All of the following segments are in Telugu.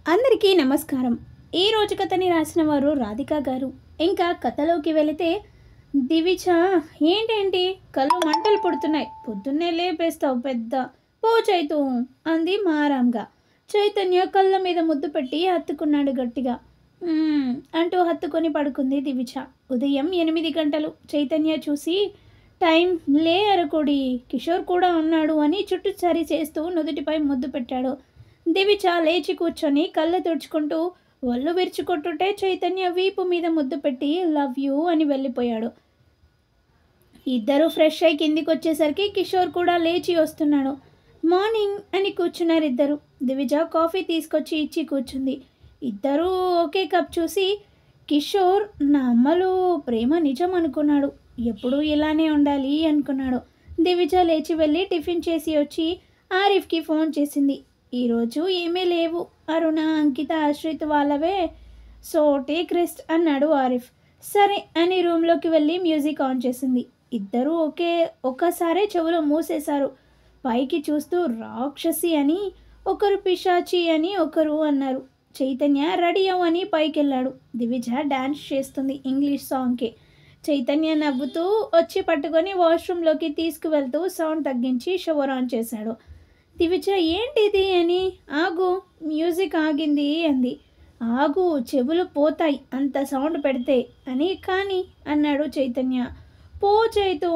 అందరికీ నమస్కారం ఈ రోజు కథని రాసిన వారు రాధిక గారు ఇంకా కథలోకి వెళితే దివిచ ఏంటేంటి కళ్ళు మంటలు పుడుతున్నాయి పొద్దున్నే లేపేస్తావు పెద్ద పో చైతు అంది మారాంగా చైతన్య కళ్ళ మీద ముద్దు పెట్టి హత్తుకున్నాడు గట్టిగా "మ్మ్" అంటూ హత్తుకొని పడుకుంది దివిచ ఉదయం ఎనిమిది గంటలు చైతన్య చూసి టైం లే అరకుడి కిషోర్ కూడా ఉన్నాడు అని చుట్టూ సరి చేస్తూ నుదుటిపై ముద్దు పెట్టాడు దివిచ లేచి కూర్చొని కళ్ళు తుడుచుకుంటూ ఒళ్ళు విరుచుకొట్టుంటే చైతన్య వీపు మీద ముద్దు పెట్టి లవ్ యూ అని వెళ్ళిపోయాడు ఇద్దరు ఫ్రెష్ అయి కిందికి వచ్చేసరికి కిషోర్ కూడా లేచి వస్తున్నాడు మార్నింగ్ అని కూర్చున్నారు ఇద్దరు దివిజ కాఫీ తీసుకొచ్చి ఇచ్చి కూర్చుంది ఇద్దరూ ఒకే కప్ చూసి కిషోర్ నా అమ్మలు ప్రేమ నిజం అనుకున్నాడు ఎప్పుడూ ఇలానే ఉండాలి అనుకున్నాడు దివిజ లేచి వెళ్ళి టిఫిన్ చేసి వచ్చి ఆరిఫ్కి ఫోన్ చేసింది ఈరోజు ఏమీ లేవు అరుణ అంకిత ఆశ్రిత్ వాళ్ళవే సో టేక్ రెస్ట్ అన్నాడు ఆరిఫ్ సరే అని రూమ్లోకి వెళ్ళి మ్యూజిక్ ఆన్ చేసింది ఇద్దరూ ఒకే ఒక్కసారే చెవులు మూసేశారు పైకి చూస్తూ రాక్షసి అని ఒకరు పిశాచి అని ఒకరు అన్నారు చైతన్య రెడీ అవ్వని పైకి వెళ్ళాడు దివిజ డాన్స్ చేస్తుంది ఇంగ్లీష్ సాంగ్కి చైతన్య నవ్వుతూ వచ్చి పట్టుకొని వాష్రూమ్లోకి తీసుకువెళ్తూ సౌండ్ తగ్గించి షవర్ ఆన్ చేశాడు దివిజ ఏంటిది అని ఆగు మ్యూజిక్ ఆగింది అంది ఆగు చెవులు పోతాయి అంత సౌండ్ పెడితే అని కానీ అన్నాడు చైతన్య పో చైతు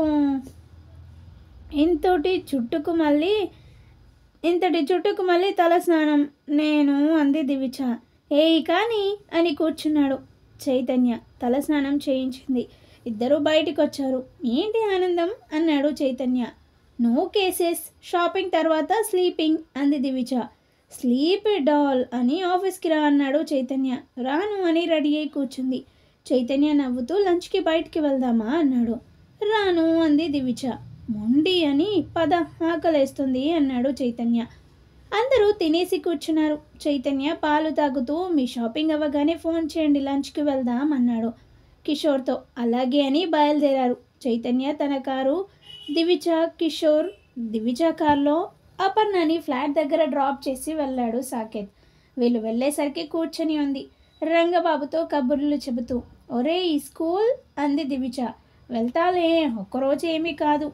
ఇంతటి చుట్టుకు మళ్ళీ ఇంతటి చుట్టుకు మళ్ళీ తల స్నానం నేను అంది దివిచ ఏయ్ కానీ అని కూర్చున్నాడు చైతన్య తల స్నానం చేయించింది ఇద్దరూ బయటికి వచ్చారు ఏంటి ఆనందం అన్నాడు చైతన్య నో కేసెస్ షాపింగ్ తర్వాత స్లీపింగ్ అంది దివిచ స్లీప్ డాల్ అని ఆఫీస్కి రా అన్నాడు చైతన్య రాను అని రెడీ అయి కూర్చుంది చైతన్య నవ్వుతూ లంచ్కి బయటికి వెళ్దామా అన్నాడు రాను అంది దివిచ మొండి అని పద ఆకలేస్తుంది అన్నాడు చైతన్య అందరూ తినేసి కూర్చున్నారు చైతన్య పాలు తాగుతూ మీ షాపింగ్ అవ్వగానే ఫోన్ చేయండి లంచ్కి వెళ్దాం అన్నాడు కిషోర్తో అలాగే అని బయలుదేరారు చైతన్య తన కారు దివిజ కిషోర్ దివిజ కార్లో అపర్ణని ఫ్లాట్ దగ్గర డ్రాప్ చేసి వెళ్ళాడు సాకేత్ వీళ్ళు వెళ్ళేసరికి కూర్చొని ఉంది రంగబాబుతో కబుర్లు చెబుతూ ఒరే ఈ స్కూల్ అంది దివిజ వెళ్తాలే ఒక్కరోజు ఏమీ కాదు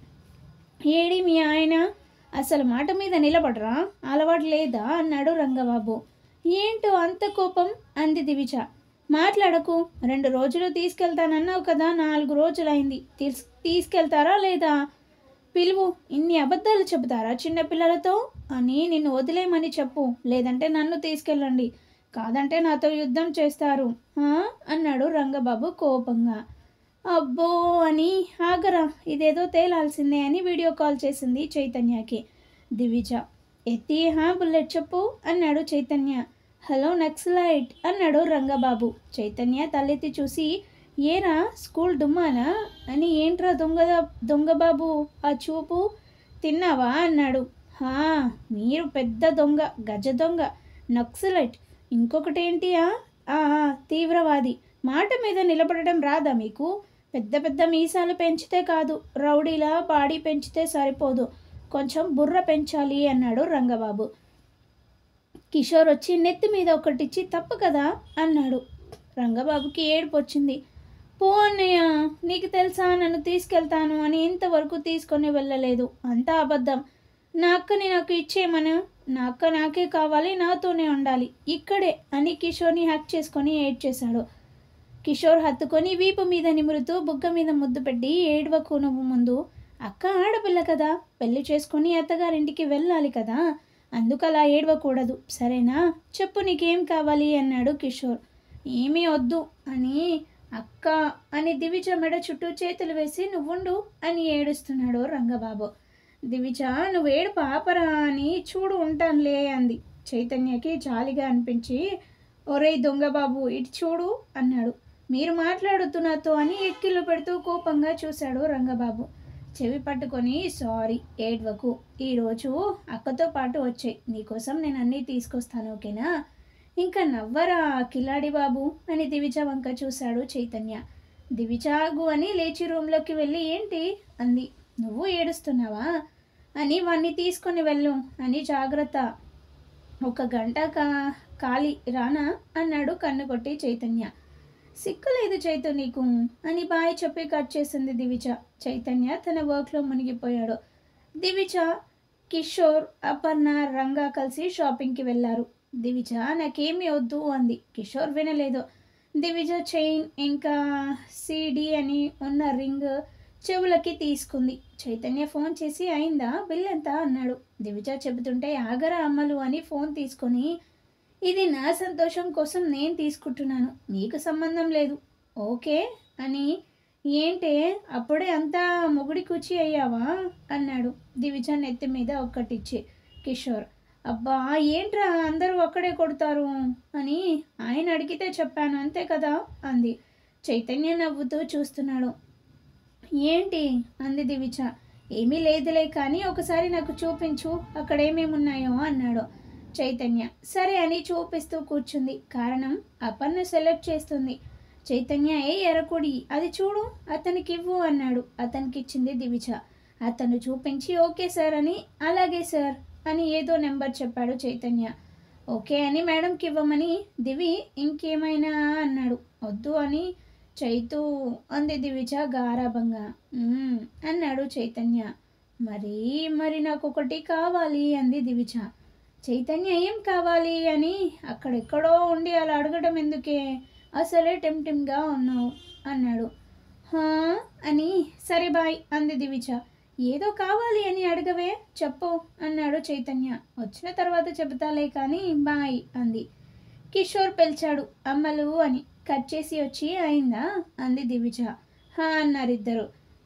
ఏడి మీ ఆయన అసలు మాట మీద నిలబడరా అలవాటు లేదా అన్నాడు రంగబాబు ఏంటో అంత కోపం అంది దివిజ మాట్లాడకు రెండు రోజులు తీసుకెళ్తానన్నావు కదా నాలుగు రోజులైంది తీస్ తీసుకెళ్తారా లేదా పిలువు ఇన్ని అబద్ధాలు చెబుతారా చిన్నపిల్లలతో అని నిన్ను వదిలేయమని చెప్పు లేదంటే నన్ను తీసుకెళ్ళండి కాదంటే నాతో యుద్ధం చేస్తారు "ఆ?" అన్నాడు రంగబాబు కోపంగా అబ్బో అని ఆగరా ఇదేదో తేలాల్సిందే అని వీడియో కాల్ చేసింది చైతన్యకి దివిజ ఎత్తి హా బుల్లెట్ చెప్పు అన్నాడు చైతన్య హలో నక్సలైట్ అన్నాడు రంగబాబు చైతన్య తలెత్తి చూసి ఏరా స్కూల్ డుమ్మానా అని ఏంట్రా దొంగ దొంగబాబు ఆ చూపు తిన్నావా అన్నాడు హా మీరు పెద్ద దొంగ గజ దొంగ నక్సలైట్ ఇంకొకటేంటి ఆ? ఆ, ఆ, తీవ్రవాది మాట మీద నిలబడడం రాదా మీకు పెద్ద పెద్ద మీసాలు పెంచితే కాదు రౌడీలా బాడీ పెంచితే సరిపోదు కొంచెం బుర్ర పెంచాలి అన్నాడు రంగబాబు కిషోర్ వచ్చి నెత్తి మీద ఒకటిచ్చి తప్పు కదా అన్నాడు రంగబాబుకి ఏడుపు వచ్చింది పో అన్నయ్య నీకు తెలుసా నన్ను తీసుకెళ్తాను అని ఇంతవరకు తీసుకొని వెళ్ళలేదు అంతా అబద్ధం నా అక్కని నాకు ఇచ్చేయమను నా అక్క నాకే కావాలి నాతోనే ఉండాలి ఇక్కడే అని కిషోర్ని హ్యాక్ చేసుకొని ఏడ్చేశాడు కిషోర్ హత్తుకొని వీపు మీద నిమురుతూ బుగ్గ మీద ముద్దు పెట్టి ఏడవకు నువ్వు ముందు అక్క ఆడపిల్ల కదా పెళ్లి చేసుకొని అత్తగారింటికి వెళ్ళాలి కదా అందుకు అలా ఏడవకూడదు సరేనా చెప్పు నీకేం కావాలి అన్నాడు కిషోర్ ఏమీ వద్దు అని అక్క అని దివిజ మెడ చుట్టూ చేతులు వేసి నువ్వుండు అని ఏడుస్తున్నాడు రంగబాబు దివిజ నువ్వు ఏడు పాపరా అని చూడు ఉంటానులే అంది చైతన్యకి జాలిగా అనిపించి ఒరేయ్ దొంగబాబు ఇటు చూడు అన్నాడు మీరు మాట్లాడుతూ నాతో అని ఎక్కిళ్ళు పెడుతూ కోపంగా చూశాడు రంగబాబు చెవి పట్టుకొని సారీ ఏడ్వకు ఈరోజు అక్కతో పాటు వచ్చాయి నీకోసం నేను అన్నీ తీసుకొస్తాను ఓకేనా ఇంకా నవ్వరా కిలాడి బాబు అని దివిజ వంక చూశాడు చైతన్య దివిజాగు అని లేచి రూమ్లోకి వెళ్ళి ఏంటి అంది నువ్వు ఏడుస్తున్నావా అని వాణ్ణి తీసుకొని వెళ్ళు అని జాగ్రత్త ఒక గంట కా ఖాళీ రానా అన్నాడు కన్ను కొట్టి చైతన్య సిక్కు లేదు చైతు నీకు అని బాయ్ చెప్పి కట్ చేసింది దివిజ చైతన్య తన వర్క్లో మునిగిపోయాడు దివిజ కిషోర్ అపర్ణ రంగా కలిసి షాపింగ్కి వెళ్ళారు దివిజ నాకేమీ వద్దు అంది కిషోర్ వినలేదు దివిజ చైన్ ఇంకా సిడి అని ఉన్న రింగ్ చెవులకి తీసుకుంది చైతన్య ఫోన్ చేసి అయిందా బిల్ ఎంత అన్నాడు దివిజ చెబుతుంటే ఆగరా అమ్మలు అని ఫోన్ తీసుకొని ఇది నా సంతోషం కోసం నేను తీసుకుంటున్నాను నీకు సంబంధం లేదు ఓకే అని ఏంటే అప్పుడే అంతా మొగుడి కూచి అయ్యావా అన్నాడు దివిజ నెత్తి మీద ఒక్కటిచ్చి కిషోర్ అబ్బా ఏంట్రా అందరూ ఒక్కడే కొడతారు అని ఆయన అడిగితే చెప్పాను అంతే కదా అంది చైతన్య నవ్వుతూ చూస్తున్నాడు ఏంటి అంది దివిజ ఏమీ లేదులే కానీ ఒకసారి నాకు చూపించు అక్కడ ఏమేమి ఉన్నాయో అన్నాడు చైతన్య సరే అని చూపిస్తూ కూర్చుంది కారణం అపర్ణ సెలెక్ట్ చేస్తుంది చైతన్య ఏ ఎరకుడి అది చూడు అతనికి ఇవ్వు అన్నాడు అతనికి ఇచ్చింది దివిజ అతను చూపించి ఓకే సార్ అని అలాగే సార్ అని ఏదో నెంబర్ చెప్పాడు చైతన్య ఓకే అని మేడంకి ఇవ్వమని దివి ఇంకేమైనా అన్నాడు వద్దు అని చైతు అంది దివిజ గారాభంగా "మ్మ్" అన్నాడు చైతన్య మరి మరి నాకు ఒకటి కావాలి అంది దివిజ చైతన్య ఏం కావాలి అని అక్కడెక్కడో ఉండి అలా అడగడం ఎందుకే అసలే టెంప్టింగ్గా ఉన్నావు అన్నాడు హా అని సరే బాయ్ అంది దివిజ ఏదో కావాలి అని అడగవే చెప్పు అన్నాడు చైతన్య వచ్చిన తర్వాత చెబుతాలే కానీ బాయ్ అంది కిషోర్ పిలిచాడు అమ్మలు అని కట్ చేసి వచ్చి అయిందా అంది దివిజ హా అన్నారు ఇద్దరు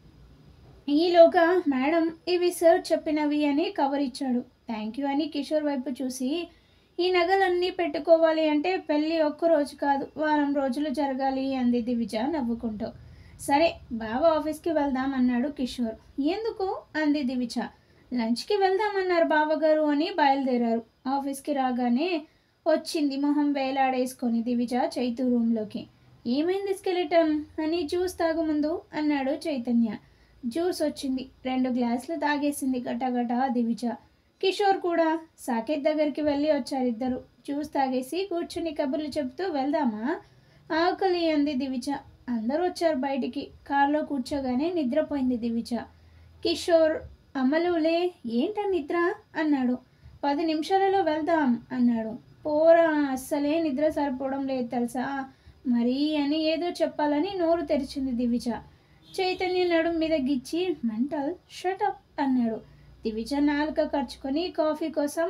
ఈలోగా మేడం ఇవి సార్ చెప్పినవి అని కవర్ ఇచ్చాడు థ్యాంక్ యూ అని కిషోర్ వైపు చూసి ఈ నగలన్నీ పెట్టుకోవాలి అంటే పెళ్ళి ఒక్క రోజు కాదు వారం రోజులు జరగాలి అంది దివిజ నవ్వుకుంటూ సరే బావ ఆఫీస్కి వెళ్దాం అన్నాడు కిషోర్ ఎందుకు అంది దివిజ లంచ్కి వెళ్దామన్నారు బావగారు అని బయలుదేరారు ఆఫీస్కి రాగానే వచ్చింది మొహం వేలాడేసుకొని దివిజ చైతు రూమ్లోకి ఏమైంది స్కెలిటన్ అని జ్యూస్ తాగు ముందు అన్నాడు చైతన్య జ్యూస్ వచ్చింది రెండు గ్లాసులు తాగేసింది గటగట దివిజ కిషోర్ కూడా సాకేత్ దగ్గరికి వెళ్ళి వచ్చారు ఇద్దరు జ్యూస్ తాగేసి కూర్చుని కబుర్లు చెబుతూ వెళ్దామా ఆకలి అంది దివిజ అందరూ వచ్చారు బయటికి కారులో కూర్చోగానే నిద్రపోయింది దివిజ కిషోర్ అమలులే ఏంట నిద్ర అన్నాడు పది నిమిషాలలో వెళ్దాం అన్నాడు పోరా అస్సలే నిద్ర సరిపోవడం లేదు తెలుసా మరి అని ఏదో చెప్పాలని నోరు తెరిచింది దివిజ చైతన్య నడుం మీద గిచ్చి మెంటల్ షటప్ అన్నాడు దివిజ నాలుక ఖర్చుకొని కాఫీ కోసం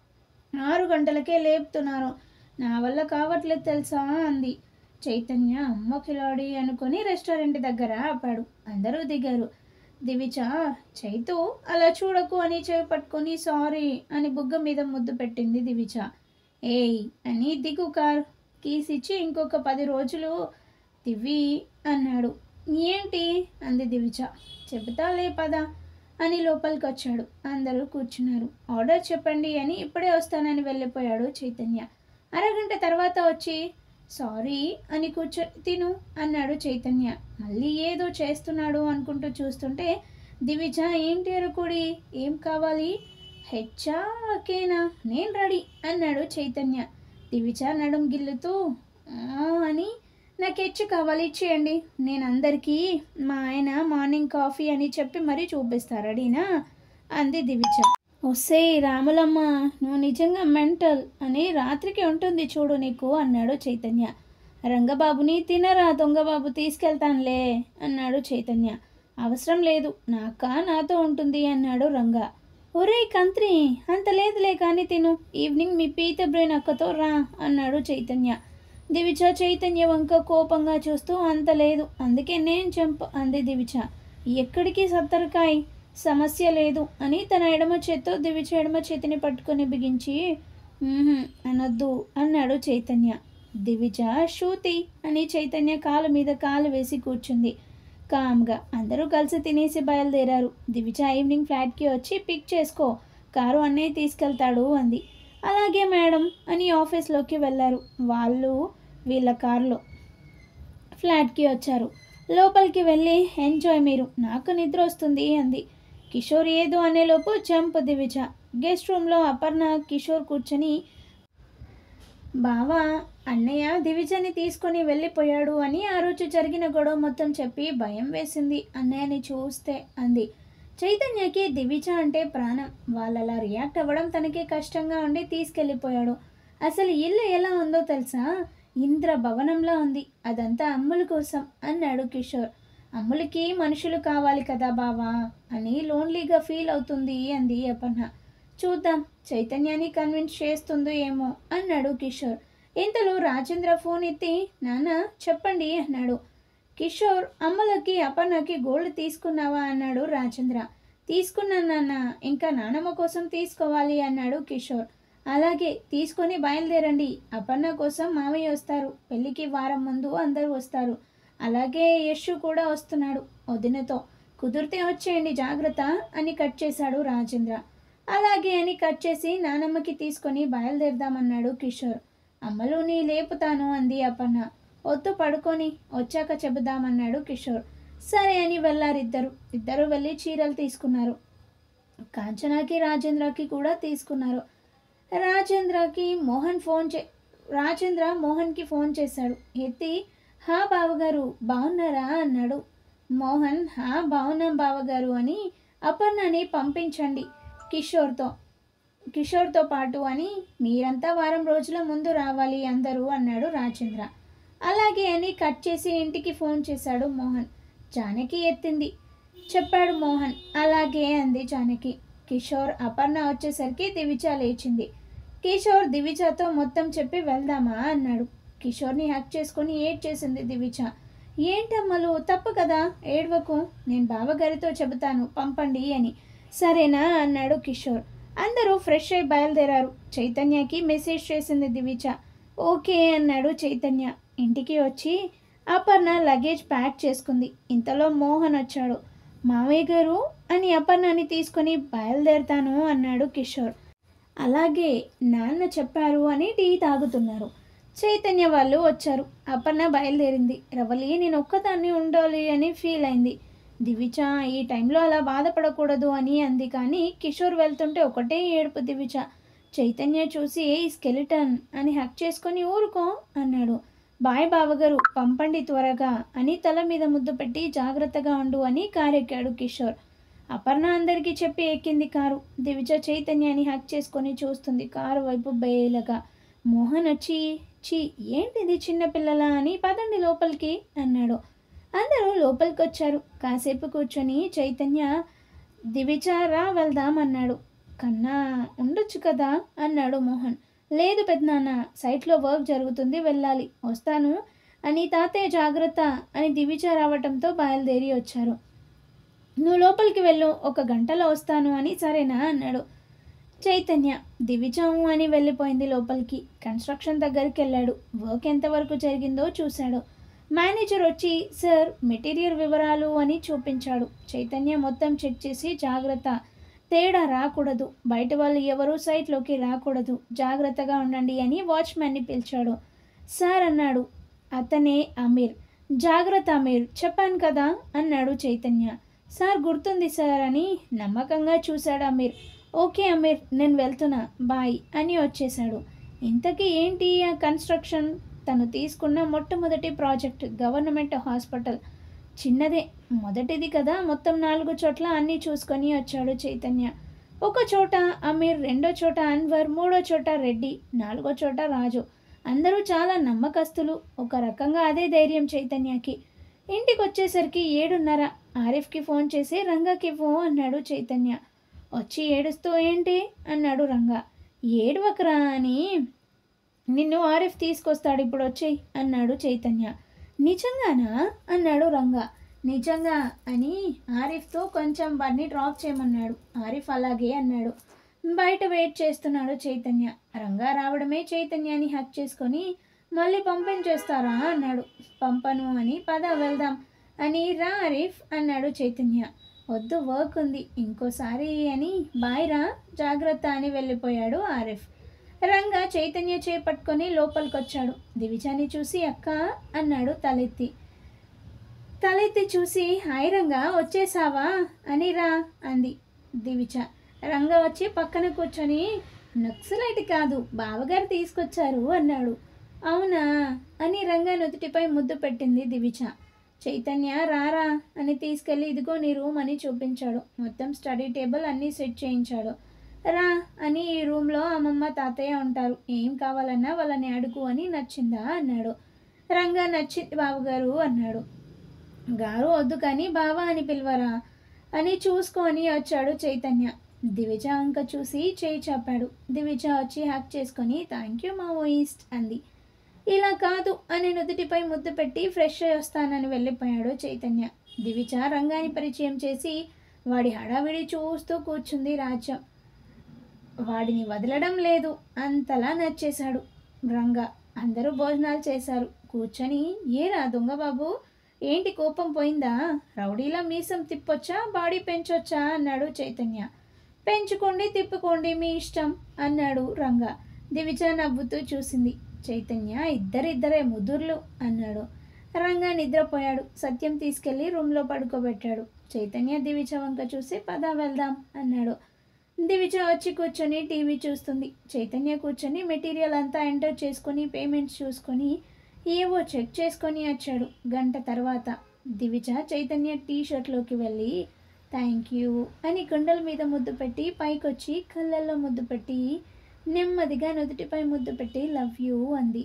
ఆరు గంటలకే లేపుతున్నారు నా వల్ల కావట్లేదు తెలుసా అంది చైతన్య అమ్మ కిలాడి అనుకొని రెస్టారెంట్ దగ్గర ఆపాడు అందరూ దిగారు దివిజ చైతు అలా చూడకు అని చేయి పట్టుకొని సారీ అని బుగ్గ మీద ముద్దు పెట్టింది దివిజ ఏయ్ అని దిగు కార్ కీస్ ఇచ్చి ఇంకొక పది రోజులు దివి అన్నాడు ఏంటి అంది దివిజ చెబుతాలే పద అని లోపలికి వచ్చాడు అందరూ కూర్చున్నారు ఆర్డర్ చెప్పండి అని ఇప్పుడే వస్తానని వెళ్ళిపోయాడు చైతన్య అరగంట తర్వాత వచ్చి సారీ అని కూర్చో తిను అన్నాడు చైతన్య మళ్ళీ ఏదో చేస్తున్నాడు అనుకుంటూ చూస్తుంటే దివిజ ఏంటి అరకుడి ఏం కావాలి హెచ్చా కేనా నేను రెడీ అన్నాడు చైతన్య దివిజ నడుం గిల్లుతూ "ఆ" అని నాకు హెచ్చు కావాలి ఇచ్చేయండి నేను అందరికీ మా ఆయన మార్నింగ్ కాఫీ అని చెప్పి మరీ చూపిస్తా రెడీనా అంది దివిజ ఒసే రాములమ్మ నువ్వు నిజంగా మెంటల్ అని రాత్రికి ఉంటుంది చూడు నీకు అన్నాడు చైతన్య రంగబాబుని తినరా దొంగబాబు తీసుకెళ్తానులే అన్నాడు చైతన్య అవసరం లేదు నాక నాతో ఉంటుంది అన్నాడు రంగ ఒరేయ్ కంత్రి అంత లేదులే కానీ తిను ఈవినింగ్ మీ పీత బ్రెయిన్ అక్కతో రా అన్నాడు చైతన్య దివిచ చైతన్య వంక కోపంగా చూస్తూ అంత లేదు అందుకే నేను చంప అంది దివిచ ఎక్కడికి సత్తరకాయ్ సమస్య లేదు అని తన ఎడమ చేత్తో దివిచ ఎడమ చేతిని పట్టుకొని బిగించి "మ్మ్హ్మ్" అనొద్దు అన్నాడు చైతన్య దివిజ శృతి అని చైతన్య కాలు మీద కాలు వేసి కూర్చుంది కామ్గా అందరూ కలిసి తినేసి బయలుదేరారు దివిజ ఈవినింగ్ ఫ్లాట్కి వచ్చి పిక్ చేసుకో కారు అన్నయ్య తీసుకెళ్తాడు అంది అలాగే మేడం అని ఆఫీస్లోకి వెళ్ళారు వాళ్ళు వీళ్ళ కారులో ఫ్లాట్కి వచ్చారు లోపలికి వెళ్ళి ఎంజాయ్ మీరు నాకు నిద్ర వస్తుంది అంది కిషోర్ ఏదో అనేలోపు చంపు దివిజ గెస్ట్ రూమ్లో అపర్ణ కిషోర్ కూర్చొని బావా అన్నయ్య దివిజని తీసుకొని వెళ్ళిపోయాడు అని ఆ రోజు జరిగిన గొడవ మొత్తం చెప్పి భయం వేసింది అన్నయ్యని చూస్తే అంది చైతన్యకి దివిజ అంటే ప్రాణం వాళ్ళలా రియాక్ట్ అవ్వడం తనకి కష్టంగా ఉండి తీసుకెళ్ళిపోయాడు అసలు ఇల్లు ఎలా ఉందో తెలుసా ఇంద్ర భవనంలా ఉంది అదంతా అమ్ముల కోసం అన్నాడు కిషోర్ అమ్ములకి మనుషులు కావాలి కదా బావా అని లోన్లీగా ఫీల్ అవుతుంది అంది అపర్ణ చూద్దాం చైతన్యాన్ని కన్విన్స్ చేస్తుందో ఏమో అన్నాడు కిషోర్ ఇంతలో రాజేంద్ర ఫోన్ ఎత్తి నాన్న చెప్పండి అన్నాడు కిషోర్ అమ్మలకి అపర్ణకి గోల్డ్ తీసుకున్నావా అన్నాడు రాజేంద్ర తీసుకున్నాను నాన్న ఇంకా నానమ్మ కోసం తీసుకోవాలి అన్నాడు కిషోర్ అలాగే తీసుకొని బయలుదేరండి అపర్ణ కోసం మామయ్య వస్తారు పెళ్ళికి వారం ముందు అందరూ వస్తారు అలాగే యశు కూడా వస్తున్నాడు వదినతో కుదిరితే వచ్చేయండి జాగ్రత్త అని కట్ చేశాడు రాజేంద్ర అలాగే అని కట్ చేసి నానమ్మకి తీసుకొని బయలుదేరదామన్నాడు కిషోర్ అమ్మలుని లేపుతాను అంది అపర్ణ వద్దు పడుకొని వచ్చాక చెబుదామన్నాడు కిషోర్ సరే అని వెళ్ళారిద్దరు ఇద్దరు వెళ్ళి చీరలు తీసుకున్నారు కాంచనాకి రాజేంద్రకి కూడా తీసుకున్నారు రాజేంద్రకి మోహన్ ఫోన్ చే రాజేంద్ర మోహన్కి ఫోన్ చేశాడు ఎత్తి హా బావగారు బాగున్నారా అన్నాడు మోహన్ హా బాగున్నాం బావగారు అని అపర్ణని పంపించండి కిషోర్తో కిషోర్తో పాటు అని మీరంతా వారం రోజుల ముందు రావాలి అందరూ అన్నాడు రాజేంద్ర అలాగే అని కట్ చేసి ఇంటికి ఫోన్ చేశాడు మోహన్ జానకి ఎత్తింది చెప్పాడు మోహన్ అలాగే అంది జానకి కిషోర్ అపర్ణ వచ్చేసరికి దివిజ లేచింది కిషోర్ దివిజతో మొత్తం చెప్పి వెళ్దామా అన్నాడు కిషోర్ని హక్ చేసుకొని ఏడ్ చేసింది దివిజ ఏంటమ్మలు తప్పు కదా ఏడ్వకు నేను బావగారితో చెబుతాను పంపండి అని సరేనా అన్నాడు కిషోర్ అందరూ ఫ్రెష్ అయి బయలుదేరారు చైతన్యకి మెసేజ్ చేసింది దివిజ ఓకే అన్నాడు చైతన్య ఇంటికి వచ్చి అపర్ణ లగేజ్ ప్యాక్ చేసుకుంది ఇంతలో మోహన్ వచ్చాడు మావయ్య గారు అని అపర్ణని తీసుకొని బయలుదేరుతాను అన్నాడు కిషోర్ అలాగే నాన్న చెప్పారు అని టీ తాగుతున్నారు చైతన్య వాళ్ళు వచ్చారు అపర్ణ బయలుదేరింది రవలి నేను ఒక్కదాన్ని ఉండాలి అని ఫీల్ అయింది దివిజ ఈ టైంలో అలా బాధపడకూడదు అని అంది కానీ కిషోర్ వెళ్తుంటే ఒకటే ఏడుపు దివిజ చైతన్య చూసి ఏ స్కెలిటన్ అని హక్ చేసుకొని ఊరుకో అన్నాడు బాయ్ బావగారు పంపండి త్వరగా అని తల మీద ముద్దు పెట్టి జాగ్రత్తగా ఉండు అని కారెక్కాడు కిషోర్ అపర్ణ అందరికీ చెప్పి ఎక్కింది కారు దివిజ చైతన్యాన్ని హక్ చేసుకొని చూస్తుంది కారు వైపు బేలగా మోహన్ వచ్చి చీ ఏంటిది చిన్నపిల్లల అని పదండి లోపలికి అన్నాడు అందరూ లోపలికి వచ్చారు కాసేపు కూర్చొని చైతన్య దివిజ రా వెళ్దాం అన్నాడు కన్నా ఉండొచ్చు కదా అన్నాడు మోహన్ లేదు పెద్దనాన్న సైట్లో వర్క్ జరుగుతుంది వెళ్ళాలి వస్తాను అని తాతయ్య జాగ్రత్త అని దివిజ రావటంతో బయలుదేరి వచ్చారు నువ్వు లోపలికి వెళ్ళు ఒక గంటలో వస్తాను అని సరేనా అన్నాడు చైతన్య దివిజాము అని వెళ్ళిపోయింది లోపలికి కన్స్ట్రక్షన్ దగ్గరికి వెళ్ళాడు వర్క్ ఎంతవరకు జరిగిందో చూశాడు మేనేజర్ వచ్చి సార్ మెటీరియల్ వివరాలు అని చూపించాడు చైతన్య మొత్తం చెక్ చేసి జాగ్రత్త తేడా రాకూడదు బయట వాళ్ళు ఎవరూ సైట్లోకి రాకూడదు జాగ్రత్తగా ఉండండి అని వాచ్మ్యాన్ని పిలిచాడు సార్ అన్నాడు అతనే అమీర్ జాగ్రత్త అమీర్ చెప్పాను కదా అన్నాడు చైతన్య సార్ గుర్తుంది సార్ అని నమ్మకంగా చూశాడు అమీర్ ఓకే అమీర్ నేను వెళ్తున్నా బాయ్ అని వచ్చేశాడు ఇంతకీ ఏంటి ఆ కన్స్ట్రక్షన్ తను తీసుకున్న మొట్టమొదటి ప్రాజెక్ట్ గవర్నమెంట్ హాస్పిటల్ చిన్నదే మొదటిది కదా మొత్తం నాలుగు చోట్ల అన్నీ చూసుకొని వచ్చాడు చైతన్య ఒక చోట అమీర్ రెండో చోట అన్వర్ మూడో చోట రెడ్డి నాలుగో చోట రాజు అందరూ చాలా నమ్మకస్తులు ఒక రకంగా అదే ధైర్యం చైతన్యకి ఇంటికి వచ్చేసరికి ఏడున్నర ఆరిఫ్కి ఫోన్ చేసి రంగాకి ఫోన్ అన్నాడు చైతన్య వచ్చి ఏడుస్తూ ఏంటి అన్నాడు రంగా ఏడవకరా అని నిన్ను ఆరిఫ్ తీసుకొస్తాడు ఇప్పుడు వచ్చేయి అన్నాడు చైతన్య నిజంగానా అన్నాడు రంగా నిజంగా అని ఆరిఫ్తో కొంచెం బండి డ్రాప్ చేయమన్నాడు ఆరిఫ్ అలాగే అన్నాడు బయట వెయిట్ చేస్తున్నాడు చైతన్య రంగా రావడమే చైతన్యాన్ని హక్ చేసుకొని మళ్ళీ పంపించేస్తారా అన్నాడు పంపను అని పద వెళ్దాం అని రా ఆరిఫ్ అన్నాడు చైతన్య వద్దు వర్క్ ఉంది ఇంకోసారి అని బాయ్ రా జాగ్రత్త అని వెళ్ళిపోయాడు ఆరిఫ్ రంగా చైతన్య చేపట్టుకొని లోపలికొచ్చాడు దివిజాని చూసి అక్క అన్నాడు తలెత్తి తలెత్తి చూసి హాయ్ రంగా వచ్చేసావా అని రా అంది దివిజ రంగ వచ్చి పక్కన కూర్చొని నక్సలైట్ కాదు బావగారు తీసుకొచ్చారు అన్నాడు అవునా అని రంగా నుదుటిపై ముద్దు పెట్టింది దివిచ చైతన్య రారా అని తీసుకెళ్ళి ఇదిగో నీ రూమ్ అని చూపించాడు మొత్తం స్టడీ టేబుల్ అన్నీ సెట్ చేయించాడు రా అని ఈ రూమ్లో అమ్మమ్మ తాతయ్య ఉంటారు ఏం కావాలన్నా వాళ్ళని అడుగు అని నచ్చిందా అన్నాడు రంగా నచ్చింది బావగారు అన్నాడు గారు వద్దు కానీ బావా అని పిలవరా అని చూసుకొని వచ్చాడు చైతన్య దివిజ అంక చూసి చేయి చాపాడు దివిజ వచ్చి హ్యాక్ చేసుకొని థ్యాంక్ యూ మావోయిస్ట్ అంది ఇలా కాదు అని నుదుటిపై ముద్దు పెట్టి ఫ్రెష్ అయి వస్తానని వెళ్ళిపోయాడు చైతన్య దివిజ రంగాని పరిచయం చేసి వాడి హడావిడి చూస్తూ కూర్చుంది రాజ్యం వాడిని వదలడం లేదు అంతలా నచ్చేశాడు రంగా అందరూ భోజనాలు చేశారు కూర్చొని ఏరా దొంగ బాబు ఏంటి కోపం పోయిందా రౌడీలా మీసం తిప్పొచ్చా బాడీ పెంచొచ్చా అన్నాడు చైతన్య పెంచుకోండి తిప్పుకోండి మీ ఇష్టం అన్నాడు రంగా దివిజ నవ్వుతూ చూసింది చైతన్య ఇద్దరిద్దరే ముదుర్లు అన్నాడు రంగా నిద్రపోయాడు సత్యం తీసుకెళ్లి రూమ్లో పడుకోబెట్టాడు చైతన్య దివిజ వంక చూసి పద వెళ్దాం అన్నాడు దివిజ వచ్చి కూర్చొని టీవీ చూస్తుంది చైతన్య కూర్చొని మెటీరియల్ అంతా ఎంటర్ చేసుకొని పేమెంట్స్ చూసుకొని ఏవో చెక్ చేసుకొని వచ్చాడు గంట తర్వాత దివిజ చైతన్య టీ షర్ట్లోకి వెళ్ళి థ్యాంక్ యూ అని గుండెల మీద ముద్దు పెట్టి పైకొచ్చి కళ్ళల్లో ముద్దు పెట్టి నెమ్మదిగా నుదుటిపై ముద్దు పెట్టి లవ్ యూ అంది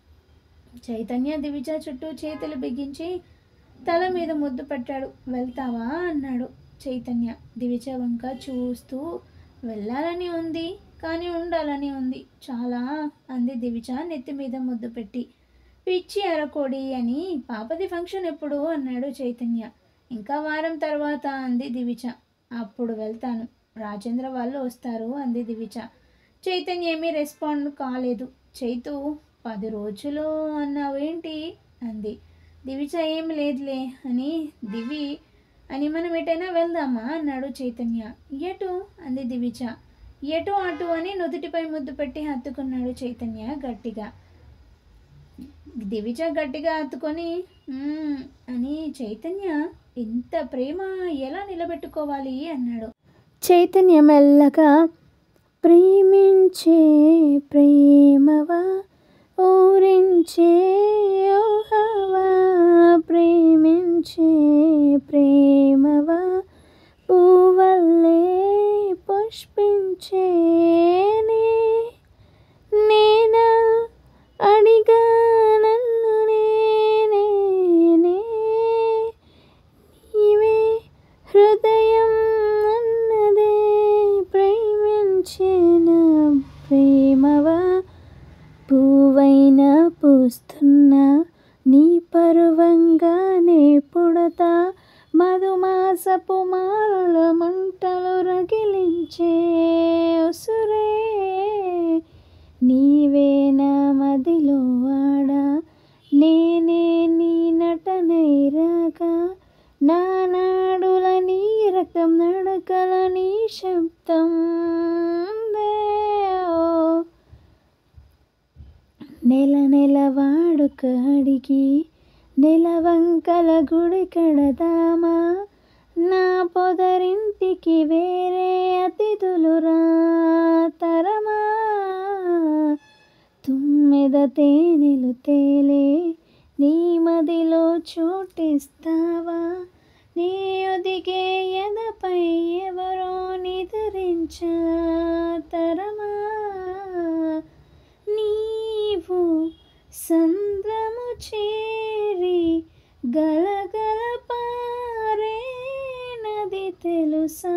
చైతన్య దివిజ చుట్టూ చేతులు బిగించి తల మీద ముద్దు పెట్టాడు వెళ్తావా అన్నాడు చైతన్య దివిజ వంక చూస్తూ వెళ్ళాలని ఉంది కానీ ఉండాలని ఉంది చాలా అంది దివిజ నెత్తి మీద ముద్దు పెట్టి పిచ్చి అరకోడి అని పాపది ఫంక్షన్ ఎప్పుడు అన్నాడు చైతన్య ఇంకా వారం తర్వాత అంది దివిజ అప్పుడు వెళ్తాను రాజేంద్ర వాళ్ళు వస్తారు అంది దివిజ చైతన్య ఏమీ రెస్పాండ్ కాలేదు చైతు పది రోజులు అన్నావేంటి అంది దివిజ ఏం లేదులే అని దివి అని మనం ఎటైనా వెళ్దామా అన్నాడు చైతన్య ఎటు అంది దివిజ ఎటు అటు అని నుదుటిపై ముద్దు పెట్టి హత్తుకున్నాడు చైతన్య గట్టిగా దివిజ గట్టిగా హత్తుకొని "మ్మ్" అని చైతన్య ఇంత ప్రేమ ఎలా నిలబెట్టుకోవాలి అన్నాడు చైతన్య మెల్లగా ప్రేమించే ప్రేమవా ఊరించే ఊహవా ప్రేమించే ప్రేమవా పువ్వల్లే పుష్పించేనే నేనా అడిగా నన్ను నేనే నీవే హృదయం అన్నదే ప్రేమించిన ప్రేమవా పువ్వైన పూస్తున్నా నీ పరువంగానే పుడతా మధుమాసపు మాల మంటలు రగిలించే ఉసురే నీవే నా మదిలో ఆడా నేనే నీ నటనై రాగా నా నాడుల నీ రకం నడకల నీ శబ్దం దేవో నెల నెల వాడుక అడిగి నెలవంకల గుడి కడదామా నా పొదరింటికి వేరే అతిథులు రాతరమా తుమ్మెద తేనెలు తేలే నీ మదిలో చోటిస్తావా నీ ఒదిగే ఎదపై ఎవరో నిద్రించాతరమా నీవు సంద్రము చేరి గలగల పారే నది తెలుసా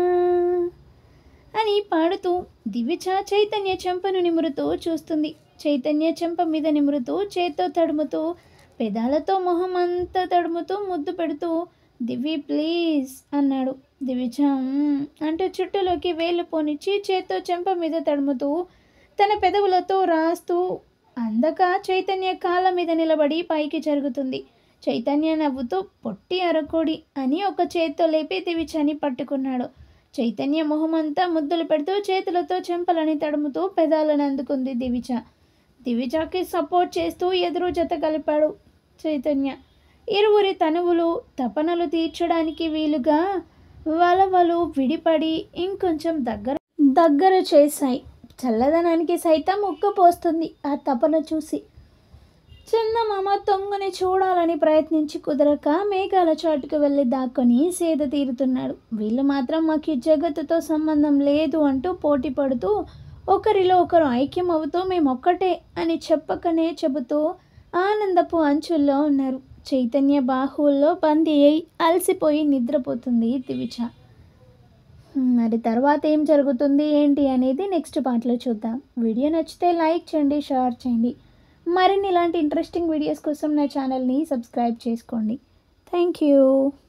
అని పాడుతూ దివిచ చైతన్య చెంపను నిమురుతూ చూస్తుంది చైతన్య చెంప మీద నిమురుతూ చేత్తో తడుముతూ పెదాలతో మొహం అంతా తడుముతూ ముద్దు పెడుతూ దివి ప్లీజ్ అన్నాడు దివిచ "మ్మ్" అంటూ చుట్టూలోకి వేలు పోనిచ్చి చేత్తో చెంప మీద తడుముతూ తన పెదవులతో రాస్తూ అందక చైతన్య కాళ్ళ మీద నిలబడి పైకి జరుగుతుంది చైతన్య నవ్వుతూ పొట్టి అరకోడి అని ఒక చేత్తో లేపి దివిచని పట్టుకున్నాడు చైతన్య మొహమంతా ముద్దులు పెడుతూ చేతులతో చెంపలని తడుముతూ పెదాలను అందుకుంది దివిచ దివిజకి సపోర్ట్ చేస్తూ ఎదురు జత కలిపాడు చైతన్య ఇరువురి తనువులు తపనలు తీర్చడానికి వీలుగా వలవలు విడిపడి ఇంకొంచెం దగ్గర దగ్గర చేశాయి చల్లదనానికి సైతం ఉక్కపోస్తుంది ఆ తపన చూసి చందమామ తొంగని చూడాలని ప్రయత్నించి కుదరక మేఘాల చాటుకు వెళ్ళి దాక్కొని సేద తీరుతున్నాడు వీళ్ళు మాత్రం మాకు ఈ జగత్తుతో సంబంధం లేదు అంటూ పోటీ పడుతూ ఒకరిలో ఒకరు ఐక్యం అవుతూ మేము ఒక్కటే అని చెప్పకనే చెబుతూ ఆనందపు అంచుల్లో ఉన్నారు చైతన్య బాహువుల్లో బందీ అయి అలసిపోయి నిద్రపోతుంది దివిచ మరి తర్వాత ఏం జరుగుతుంది ఏంటి అనేది నెక్స్ట్ పార్ట్లో చూద్దాం వీడియో నచ్చితే లైక్ చేయండి షేర్ చేయండి మరిన్ని ఇలాంటి ఇంట్రెస్టింగ్ వీడియోస్ కోసం నా ఛానల్ని సబ్స్క్రైబ్ చేసుకోండి థ్యాంక్ యూ